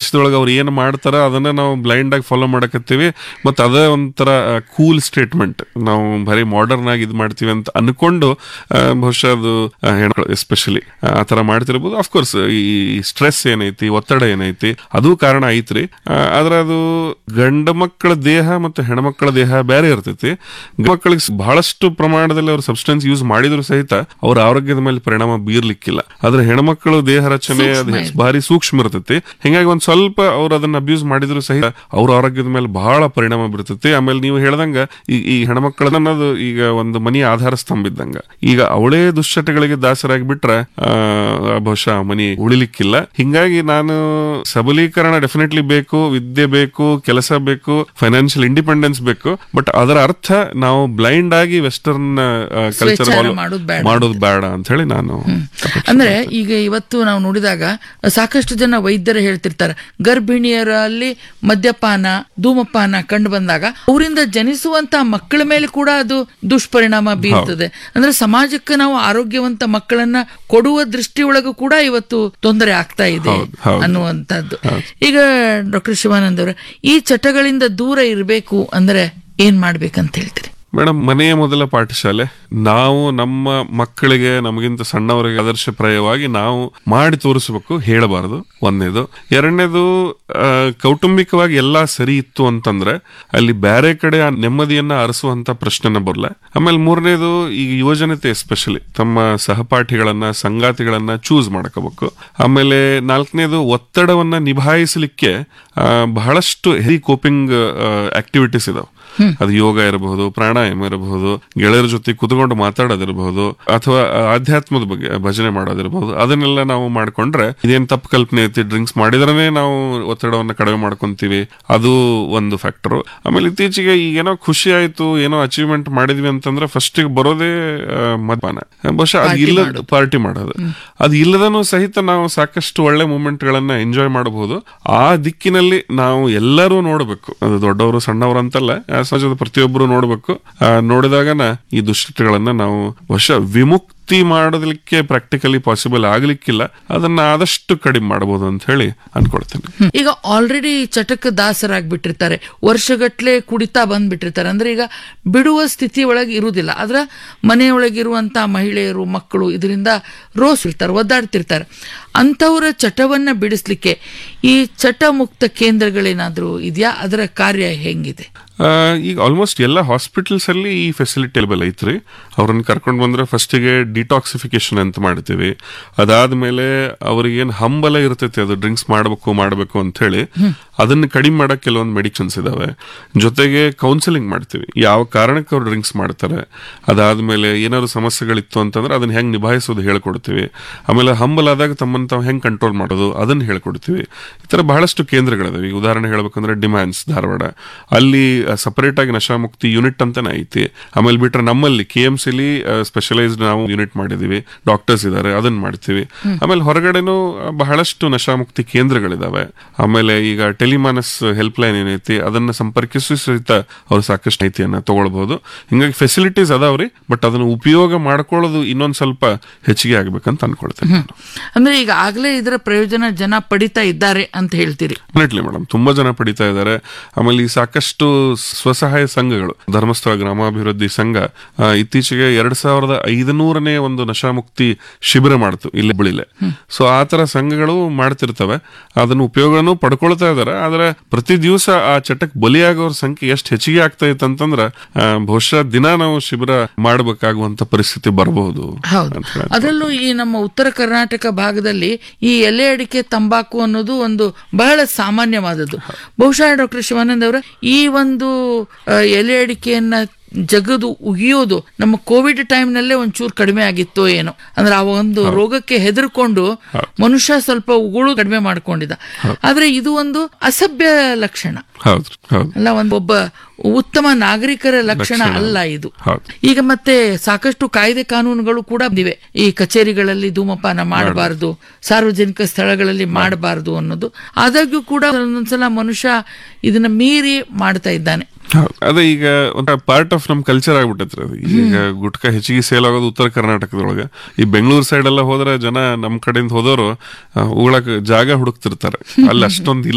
ದೇಶದೊಳಗೆ ಅವ್ರು ಏನು ಮಾಡ್ತಾರ ಅದನ್ನ ನಾವು ಬ್ಲೈಂಡ್ ಆಗಿ ಫಾಲೋ ಮಾಡಕತ್ತೀವಿ ಮತ್ತು ಅದೇ ಒಂಥರ ಕೂಲ್ ಸ್ಟೇಟ್ಮೆಂಟ್ ನಾವು ಬರೀ ಮಾಡರ್ನ್ ಆಗಿ ಇದು ಮಾಡ್ತೀವಿ ಅಂತ ಅನ್ಕೊಂಡು ಆ, ಬಹುಶಃ ಅದು ಆ, ಹೆಣ್ಮಕ್ಳು ಎಸ್ಪೆಷಲಿ ಆ ಥರ ಮಾಡ್ತಿರ್ಬೋದು ಅಫ್ಕೋರ್ಸ್ ಈ ಸ್ಟ್ರೆಸ್ ಏನೈತಿ ಒತ್ತಡ ಏನೈತಿ ಅದು ಕಾರಣ ಐತ್ರಿ ಆ, ಆದ್ರೆ ಅದು ಗಂಡ ಮಕ್ಕಳ ದೇಹ ಮತ್ತು ಹೆಣ್ಮಕ್ಳ ದೇಹ ಬೇರೆ ಇರ್ತೈತಿ ಗಂಡ ಮಕ್ಕಳಿಗೆ ಬಹಳಷ್ಟು ಪ್ರಮಾಣದಲ್ಲಿ ಅವ್ರು ಸಬ್ಸ್ಟೆನ್ಸ್ ಯೂಸ್ ಮಾಡಿದ್ರು ಸಹಿತ ಅವ್ರ ಆರೋಗ್ಯದ ಮೇಲೆ ಪರಿಣಾಮ ಬೀರ್ಲಿಕ್ಕಿಲ್ಲ ಆದ್ರೆ ಹೆಣ್ಮಕ್ಳು ದೇಹ ರಚನೆ ಅದು ಸೂಕ್ಷ್ಮ ಭಾರಿ ಸೂಕ್ಷ್ಮ ಇರ್ತೈತಿ ಹಿಂಗಾಗಿ ಒಂದ್ ಸ್ವಲ್ಪ ಅವ್ರು ಅದನ್ನ ಅಬ್ಯೂಸ್ ಮಾಡಿದ್ರು ಸಹಿತ ಅವ್ರ ಆರೋಗ್ಯದ ಮೇಲೆ ಬಹಳ ಪರಿಣಾಮ ಬೀರ್ತೈತಿ ಆಮೇಲೆ ನೀವು ಹೇಳ್ದಂಗ ಈ ಈ ಹೆಣ್ಮಕ್ಳ ಅನ್ನೋದು ಈಗ ಒಂದು ಮನಿ ಆಧಾರ ಸ್ತಂಭ ಇದ್ದಂಗ ಈಗ ಅವಳೇ ದುಶ್ಚಟಗಳಿಗೆ ದಾಸರಾಗಿ ಬಿಟ್ರೆ ಆ, ಬಹುಶಃ ಆ ಮನಿ ಉಳಿಲಿಕ್ಕಿಲ್ಲ ಹಿಂಗಾಗಿ ನಾನು ಸಬಲೀಕರಣ ಡೆಫಿನೆಟ್ಲಿ ಬೇಕು ವಿದ್ಯೆ ಬೇಕು ಕೆಲಸ ಬೇಕು ಫೈನಾನ್ಷಿಯಲ್ ಇಂಡಿಪೆಂಡೆನ್ಸ್ ಬೇಕು ಬಟ್ ಅದರ ಅರ್ಥ ನಾವು ಬ್ಲೈಂಡ್ ಆಗಿ ವೆಸ್ಟರ್ನ್ ಕಲ್ಚರ್ ಸ್ವೀಚಾರ ಮಾಡೋದ್ ಬೇಡ ಮಾಡೋದು ಬೇಡ ಅಂತ ಹೇಳಿ ನಾನು ಅಂದ್ರೆ ಈಗ ಇವತ್ತು ನಾವು ನೋಡಿದಾಗ ಸಾಕಷ್ಟು ಜನ ವೈದ್ಯರು ಹೇಳ್ತಿರ್ತಾರೆ ಗರ್ಭಿಣಿಯರಲ್ಲಿ ಮದ್ಯಪಾನ ಧೂಮಪಾನ ಕಂಡು ಬಂದಾಗ ಅವರಿಂದ ಜನಿಸುವಂತ ಮಕ್ಕಳ ಮೇಲೆ ಕೂಡ ಅದು ದುಷ್ಪರಿಣಾಮ ಬೀರ್ತದೆ ಅಂದ್ರೆ ಸಮಾಜಕ್ಕೆ ನಾವು ಆರೋಗ್ಯವಂತ ಮಕ್ಕಳನ್ನ ಕೊಡುವ ದೃಷ್ಟಿಯೊಳಗೂ ಕೂಡ ಇವತ್ತು ತೊಂದರೆ ಆಗ್ತಾ ಇದೆ ಹೌದು, ಹೌದು. ಅನ್ನುವಂಥದ್ದು ಈಗ ಡಾಕ್ಟರ್ ಶಿವಾನಂದ್ ಅವರ ಈ ಚಟಗಳಿಂದ ದೂರ ಇರಬೇಕು ಅಂದ್ರೆ ಏನ್ ಮಾಡ್ಬೇಕಂತ ಹೇಳ್ತೀರಿ ಮೇಡಮ್ ಮನೆಯ ಮೊದಲ ಪಾಠಶಾಲೆ ನಾವು ನಮ್ಮ ಮಕ್ಕಳಿಗೆ ನಮಗಿಂತ ಸಣ್ಣವರಿಗೆ ಆದರ್ಶಪ್ರಾಯವಾಗಿ ನಾವು ಮಾಡಿ ತೋರಿಸಬೇಕು ಹೇಳಬಾರದು ಒಂದನೇದು ಎರಡನೇದು ಆ, ಕೌಟುಂಬಿಕವಾಗಿ ಎಲ್ಲಾ ಸರಿ ಇತ್ತು ಅಂತಂದ್ರೆ ಅಲ್ಲಿ ಬೇರೆ ಕಡೆ ಆ ನೆಮ್ಮದಿಯನ್ನ ಅರಸುವಂತ ಪ್ರಶ್ನೆನ ಬರಲ್ಲ ಆಮೇಲೆ ಮೂರನೇದು ಈಗ ಯುವಜನತೆ ಎಸ್ಪೆಷಲಿ ತಮ್ಮ ಸಹಪಾಠಿಗಳನ್ನ ಸಂಗಾತಿಗಳನ್ನ ಚೂಸ್ ಮಾಡ್ಕೋಬೇಕು ಆಮೇಲೆ ನಾಲ್ಕನೇದು ಒತ್ತಡವನ್ನ ನಿಭಾಯಿಸಲಿಕ್ಕೆ ಆ, ಬಹಳಷ್ಟು ಹೆವಿ ಕೋಪಿಂಗ್ ಆಕ್ಟಿವಿಟೀಸ್ ಇದಾವೆ ಅದು ಯೋಗ ಇರಬಹುದು ಪ್ರಾಣಾಯಾಮ ಇರಬಹುದು ಗೆಳೆಯರ ಜೊತೆ ಕುತ್ಕೊಂಡು ಮಾತಾಡೋದಿರಬಹುದು ಅಥವಾ ಆಧ್ಯಾತ್ಮದ ಬಗ್ಗೆ ಭಜನೆ ಮಾಡೋದಿರಬಹುದು ಅದನ್ನೆಲ್ಲ ನಾವು ಮಾಡ್ಕೊಂಡ್ರೆ ಇದೇನ್ ತಪ್ಪು ಕಲ್ಪನೆ ಐತಿ ಡ್ರಿಂಕ್ಸ್ ಮಾಡಿದ್ರೇ ನಾವು ಒತ್ತಡವನ್ನ ಕಡಿಮೆ ಮಾಡ್ಕೊಂತೀವಿ ಅದು ಒಂದು ಫ್ಯಾಕ್ಟರ್ ಆಮೇಲೆ ಇತ್ತೀಚೆಗೆ ಈಗ ಏನೋ ಖುಷಿ ಆಯ್ತು ಏನೋ ಅಚೀವ್ಮೆಂಟ್ ಮಾಡಿದ್ವಿ ಅಂತಂದ್ರೆ ಫಸ್ಟ್ ಬರೋದೇ ಆ, ಮದ್ಯಪಾನ ಬಹುಶಃ ಅದು Party ಇಲ್ಲ ಮಾಡೋದು. ಪಾರ್ಟಿ ಮಾಡೋದು ಅದು ಇಲ್ಲದನೂ ಸಹಿತ ನಾವು ಸಾಕಷ್ಟು ಒಳ್ಳೆ ಮೂಮೆಂಟ್ ಗಳನ್ನ ಎಂಜಾಯ್ ಮಾಡಬಹುದು ಆ ದಿಕ್ಕಿನಲ್ಲಿ ನಾವು ಎಲ್ಲರೂ ನೋಡಬೇಕು ಅದು ದೊಡ್ಡವರು ಸಣ್ಣವರು ಅಂತಲ್ಲ ಆ ಸಮಾಜದ ಪ್ರತಿಯೊಬ್ಬರು ನೋಡಬೇಕು ನೋಡಿದಾಗನ ಈ ದುಶ್ಚಟಗಳನ್ನ ನಾವು ವಶ ವಿಮುಕ್ತಿ ಮಾಡೋದಕ್ಕೆ ಪ್ರಾಕ್ಟಿಕಲಿ ಪಾಸಿಬಲ್ ಆಗ್ಲಿಕ್ಕಿಲ್ಲ ಅದನ್ನ ಆದಷ್ಟು ಕಡಿಮೆ ಮಾಡಬಹುದು ಅಂತ ಹೇಳಿ ಅನ್ಕೊಳ್ತೇನೆ ಈಗ ಆಲ್ರೆಡಿ ಚಟಕ್ಕೆ ದಾಸರಾಗ್ಬಿಟ್ಟಿರ್ತಾರೆ ವರ್ಷಗಟ್ಲೆ ಕುಡಿತಾ ಬಂದ್ಬಿಟ್ಟಿರ್ತಾರೆ ಅಂದ್ರೆ ಈಗ ಬಿಡುವ ಸ್ಥಿತಿ ಒಳಗೆ ಇರುವುದಿಲ್ಲ ಆದ್ರ ಮನೆಯೊಳಗಿರುವಂತ ಮಹಿಳೆಯರು ಮಕ್ಕಳು ಇದರಿಂದ ರೋಸ್ ಇರ್ತಾರೆ ಒದ್ದಾಡ್ತಿರ್ತಾರೆ ಅಂಥವರ ಚಟವನ್ನ ಬಿಡಿಸ್ಲಿಕ್ಕೆ ಈ ಚಟ ಮುಕ್ತ ಕೇಂದ್ರಗಳೇನಾದ್ರೂ ಇದೆಯಾ ಅದರ ಕಾರ್ಯ ಹೆಂಗಿದೆ ಆ, ಈಗ ಆಲ್ಮೋಸ್ಟ್ ಎಲ್ಲ ಹಾಸ್ಪಿಟಲ್ಸ್ ಅಲ್ಲಿ ಈ ಫೆಸಿಲಿಟಿ ಅವೈಲೇಬಲ್ ಐತ್ರಿ ಅವ್ರನ್ನ ಕರ್ಕೊಂಡು ಬಂದ್ರೆ ಫಸ್ಟಿಗೆ ಡಿಟಾಕ್ಸಿಫಿಕೇಶನ್ ಅಂತ ಮಾಡ್ತೀವಿ ಅದಾದ್ಮೇಲೆ ಅವ್ರಿಗೇನ್ ಹಂಬಲ ಇರ್ತೈತಿ ಅದು ಡ್ರಿಂಕ್ಸ್ ಮಾಡಬೇಕು ಮಾಡಬೇಕು ಅಂತ ಹೇಳಿ ಅದನ್ನ ಕಡಿಮೆ ಮಾಡಕ್ ಕೆಲವೊಂದು ಮೆಡಿಸಿನ್ಸ್ ಇದಾವೆ ಜೊತೆಗೆ ಕೌನ್ಸಿಲಿಂಗ್ ಮಾಡ್ತೀವಿ ಯಾವ ಕಾರಣಕ್ಕೆ ಅವ್ರು ಡ್ರಿಂಕ್ಸ್ ಮಾಡ್ತಾರೆ ಅದಾದ್ಮೇಲೆ ಏನಾದ್ರು ಸಮಸ್ಯೆಗಳಿತ್ತು ಅಂತಂದ್ರೆ ಅದನ್ನ ಹೆಂಗ್ ನಿಭಾಯಿಸೋದು ಹೇಳ್ಕೊಡ್ತೀವಿ ಆಮೇಲೆ ಹಂಬಲ್ ಆದಾಗ ತಮ್ಮನ್ನ ತಾವು ಹೆಂಗ್ ಕಂಟ್ರೋಲ್ ಮಾಡೋದು ಅದನ್ನ ಹೇಳ್ಕೊಡ್ತೀವಿ ಈ ತರ ಬಹಳಷ್ಟು ಕೇಂದ್ರಗಳಿದಾವೆ ಈಗ ಉದಾಹರಣೆ ಹೇಳ್ಬೇಕಂದ್ರೆ ಡಿಮ್ಯಾನ್ಸ್ ಧಾರವಾಡ ಅಲ್ಲಿ ಸಪರೇಟ್ ಆಗಿ ನಶಾಮುಕ್ತಿ ಯೂನಿಟ್ ಅಂತಾನೆ ಐತಿ ಆಮೇಲೆ ಬಿಟ್ರೆ ನಮ್ಮಲ್ಲಿ ಕೆ ಎಂ ಸಿಲಿ ಸ್ಪೆಷಲೈಸ್ಡ್ ನಾವು ಯೂನಿಟ್ ಮಾಡಿದೀವಿ ಡಾಕ್ಟರ್ಸ್ ಇದಾರೆ ಅದನ್ನ ಮಾಡ್ತೀವಿ ಆಮೇಲೆ ಹೊರಗಡೆನೂ ಆ, ಬಹಳಷ್ಟು ನಶಾಮುಕ್ತಿ ಕೇಂದ್ರಗಳಿದಾವೆ ಆಮೇಲೆ ಈಗ ಟೆಲಿಮಾನಸ್ ಹೆಲ್ಪ್ ಲೈನ್ ಏನೈತಿ ಅದನ್ನ ಸಂಪರ್ಕಿಸಿ ಸಹಿತ ಅವ್ರು ಸಾಕಷ್ಟು ಮಾಹಿತಿಯನ್ನ ತಗೊಳ್ಬಹುದು ಹಿಂಗಾಗಿ ಫೆಸಿಲಿಟೀಸ್ ಅದಾವ್ರಿ ಬಟ್ ಅದನ್ನ ಉಪಯೋಗ ಮಾಡ್ಕೊಳ್ಳೋದು ಇನ್ನೊಂದ್ ಸ್ವಲ್ಪ ಹೆಚ್ಚಿಗೆ ಆಗ್ಬೇಕಂತ ಅನ್ಕೊಳ್ತೇನೆ ನಾನು. ಅಂದ್ರೆ ಈಗ ಆಗ್ಲೇ ಇದರ ಪ್ರಯೋಜನ ಜನ ಪಡಿತಾ ಇದ್ದಾರೆ ಅಂತ ಹೇಳ್ತೀರಿ ಡೆಫಿನೆಟ್ಲಿ ಮೇಡಮ್ ತುಂಬಾ ಜನ ಪಡಿತಾ ಇದ್ದಾರೆ ಆಮೇಲೆ ಈ ಸಾಕಷ್ಟು ಸ್ವಸಹಾಯ ಸಂಘಗಳು ಧರ್ಮಸ್ಥಳ ಗ್ರಾಮಾಭಿವೃದ್ಧಿ ಸಂಘ ಆ, ಇತ್ತೀಚೆಗೆ ಎರಡ್ ಸಾವಿರದ ಐದನೂರನೇ ಒಂದು ನಶಾಮುಕ್ತಿ ಶಿಬಿರ ಮಾಡ್ತು ಇಲ್ಲಿ ಬಳಿಲೆ ಸೊ ಆ ತರ ಸಂಘಗಳು ಮಾಡ್ತಿರ್ತವೆ ಅದನ್ನ ಉಪಯೋಗನೂ ಪಡ್ಕೊಳ್ತಾ ಇದಾರೆ ಆದ್ರೆ ಪ್ರತಿ ದಿವಸ ಆ ಚಟಕ್ ಬಲಿಯಾಗೋರ ಸಂಖ್ಯೆ ಎಷ್ಟು ಹೆಚ್ಚಿಗೆ ಆಗ್ತಾ ಇತ್ತು ಅಂತಂದ್ರ ಆ, ಬಹುಶಃ ದಿನ ನಾವು ಶಿಬಿರ ಮಾಡಬೇಕಾಗುವಂತ ಪರಿಸ್ಥಿತಿ ಬರಬಹುದು ಹೌದು ಅಂತ ಹೇಳಿ ಅದರಲ್ಲೂ ಈ ನಮ್ಮ ಉತ್ತರ ಕರ್ನಾಟಕ ಭಾಗದಲ್ಲಿ ಈ ಎಲೆ ಅಡಿಕೆ ತಂಬಾಕು ಅನ್ನೋದು ಒಂದು ಬಹಳ ಸಾಮಾನ್ಯವಾದದ್ದು ಬಹುಶಃ ಡಾಕ್ಟರ್ ಶಿವಾನಂದ್ ಅವರ ಈ ಒಂದು ಆ, ಎಲೆ ಅಡಿಕೆಯನ್ನ ಜಗದು ಉಗಿಯೋದು ನಮ್ಮ ಕೋವಿಡ್ ಟೈಮ್ ನಲ್ಲೇ ಒಂಚೂರು ಕಡಿಮೆ ಆಗಿತ್ತೋ ಏನೋ ಅಂದ್ರೆ ಆ ಒಂದು ರೋಗಕ್ಕೆ ಹೆದರ್ಕೊಂಡು ಮನುಷ್ಯ ಸ್ವಲ್ಪ ಉಗುಳು ಕಡಿಮೆ ಮಾಡ್ಕೊಂಡಿದ್ದ ಆದ್ರೆ ಇದು ಒಂದು ಅಸಭ್ಯ ಲಕ್ಷಣ ಹೌದು ಹೌದು ಅಲ್ಲ ಒಂದು ಒಬ್ಬ ಉತ್ತಮ ನಾಗರಿಕರ ಲಕ್ಷಣ ಅಲ್ಲ ಇದು ಹೌದು ಈಗ ಮತ್ತೆ ಸಾಕಷ್ಟು ಕಾಯ್ದೆ ಕಾನೂನುಗಳು ಕೂಡ ಬಂದಿವೆ ಈ ಕಚೇರಿಗಳಲ್ಲಿ ಧೂಮಪಾನ ಮಾಡಬಾರದು ಸಾರ್ವಜನಿಕ ಸ್ಥಳಗಳಲ್ಲಿ ಮಾಡಬಾರದು ಅನ್ನೋದು ಆದಾಗ್ಯೂ ಕೂಡ ಒಂದೊಂದ್ಸಲ ಮನುಷ್ಯ ಇದನ್ನ ಮೀರಿ ಮಾಡ್ತಾ ಇದ್ದಾನೆ ಹೌದು. ಅದೇ ಈಗ ಒಂಥರ ಪಾರ್ಟ್ ಆಫ್ ನಮ್ ಕಲ್ಚರ್ ಆಗ್ಬಿಟ್ಟೈತ್ರಿ ಅದು ಈಗ ಗುಟ್ಕಾ ಹೆಚ್ಚಿಗೆ ಸೇಲ್ ಆಗೋದು ಉತ್ತರ ಕರ್ನಾಟಕದೊಳಗೆ ಈ ಬೆಂಗಳೂರು ಸೈಡ್ ಎಲ್ಲ ಹೋದ್ರೆ ಜನ ನಮ್ ಕಡೆಯಿಂದ ಹೋದವರು ಉಗಳಕ್ ಜಾಗ ಹುಡುಕ್ತಿರ್ತಾರೆ ಅಲ್ಲಿ ಅಷ್ಟೊಂದು